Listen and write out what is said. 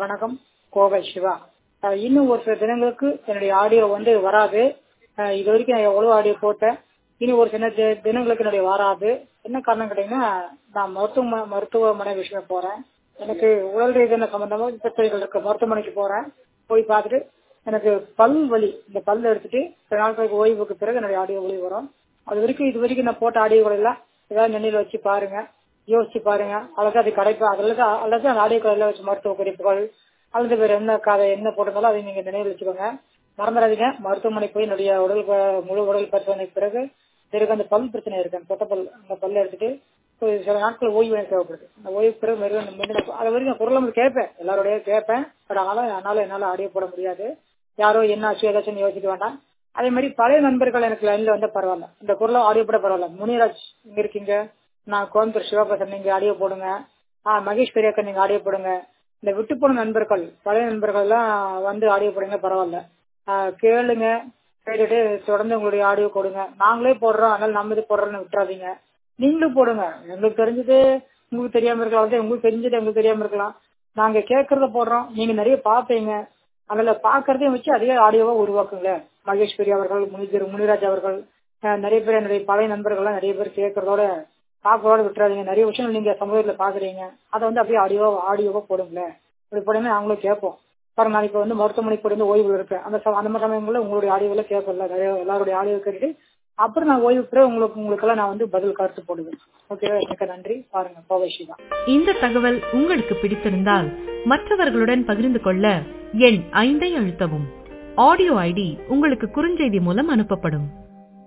வணக்கம் கோவை சிவா அஹ் இன்னும் ஒரு சில தினங்களுக்கு என்னுடைய ஆடியோ வந்து வராது அஹ் இது வரைக்கும் நான் எவ்வளவு ஆடியோ போட்டேன் இன்னும் ஒரு சில தி- தினங்களுக்கு என்னுடைய வராது என்ன காரணம் கேட்டீங்கன்னா நான் மருத்துவ மருத்துவமனை விஷயம் போறேன் எனக்கு உடல் ரீதியான சம்பந்தமா பிரச்சனைகள் இருக்க மருத்துவமனைக்கு போறேன் போய் பார்த்துட்டு எனக்கு பல் வலி இந்த பல் எடுத்துட்டு சில நாட்களுக்கு ஓய்வுக்கு பிறகு என்னுடைய ஆடியோ ஒளி வரும் அது வரைக்கும் இது வரைக்கும் நான் போட்ட ஆடியோகள் எல்லாம் ஏதாவது நினைவில் வச்சு பாருங்க யோசிச்சு பாருங்க அல்லது அது கிடைப்பா அல்லது அல்லது அந்த ஆடியோ கடையில் வச்சு மருத்துவ குறிப்புகள் அல்லது வேற என்ன கதை என்ன போட்டிருந்தாலும் அதை நீங்க நினைவில் வச்சுக்கோங்க மறந்துடாதீங்க மருத்துவமனை போய் என்னுடைய உடல் ப- முழு உடல் பரிசோதனைக்கு பிறகு எனக்கு அந்த பல் பிரச்சனை இருக்கு அந்த சொட்ட பல் அந்த பல்ல எடுத்துட்டு ஒரு சில நாட்கள் ஓய்வு எனக்கு தேவைப்படுது அந்த ஓய்வு பிறகு மெருகு மீண்டும் நான் அது வரைக்கும் நான் குரல் நம்ம கேட்பேன் எல்லாரோடய கேட்பேன் பட் ஆனாலும் என்னால என்னால ஆடியோ போட முடியாது யாரோ என்ன ஆச்சு ஏதாச்சும் யோசிக்க வேண்டாம் அதே மாதிரி பழைய நண்பர்கள் எனக்கு லைன்ல வந்தா பரவாயில்ல இந்த குரலும் ஆடியோ போட பரவாயில்ல முனிராஜ் இங்க இருக்கீங்க நான் கோயம்புத்தூர் சிவபிரசன் நீங்க ஆடியோ போடுங்க ஆ மகேஷ் பெரியாக்கர் நீங்க ஆடியோ போடுங்க இந்த விட்டு போன நண்பர்கள் பழைய நண்பர்கள் எல்லாம் வந்து ஆடியோ போடுங்க பரவாயில்ல ஆ, கேளுங்க கேட்டுட்டு தொடர்ந்து உங்களுடைய ஆடியோ கொடுங்க நாங்களே போடுறோம் அதனால நம்ம இது போடுறோம்னு விட்டுறாதீங்க நீங்களும் போடுங்க எங்களுக்கு தெரிஞ்சது உங்களுக்கு தெரியாம இருக்கலாம் அதே உங்களுக்கு தெரிஞ்சது எங்களுக்கு தெரியாம இருக்கலாம் நாங்க கேட்கறத போடுறோம் நீங்க நிறைய பாப்பீங்க அதுல பாக்குறதையும் வச்சு அதே ஆடியோவா உருவாக்குங்க மகேஷ் பெரிய அவர்கள் முனிதர் முனிராஜ் அவர்கள் அஹ், நிறைய பேர் என்னுடைய பழைய நண்பர்கள்லாம் நிறைய பேர் கேட்கறதோட பாக்கிறதோட விட்டுறாதீங்க நிறைய விஷயங்கள் நீங்க சமூகத்துல பாக்குறீங்க அதை வந்து அப்படியே ஆடியோ ஆடியோவா போடுங்களேன் இப்படி போடுங்க நாங்களும் கேட்போம் பாருங்க நான் இப்ப வந்து மருத்துவமனைக்கு போய் வந்து ஓய்வு இருக்கேன் அந்த சம- அந்த மாதிரி சமயங்கள்ல உங்களுடைய ஆடியோவில் கேட்பல நிறைய எல்லாருடைய ஆடியோ கேட்டுட்டு அப்புறம் நான் ஓய்வு பிறகு உங்களுக்கு உங்களுக்கெல்லாம் நான் வந்து பதில் கருத்து போடுவேன் ஓகேவா மிக்க நன்றி பாருங்க கோவை சிவா இந்த தகவல் உங்களுக்கு பிடித்திருந்தால் மற்றவர்களுடன் பகிர்ந்து கொள்ள எண் ஐந்தை அழுத்தவும் ஆடியோ ஐடி உங்களுக்கு குறுஞ்செய்தி மூலம் அனுப்பப்படும்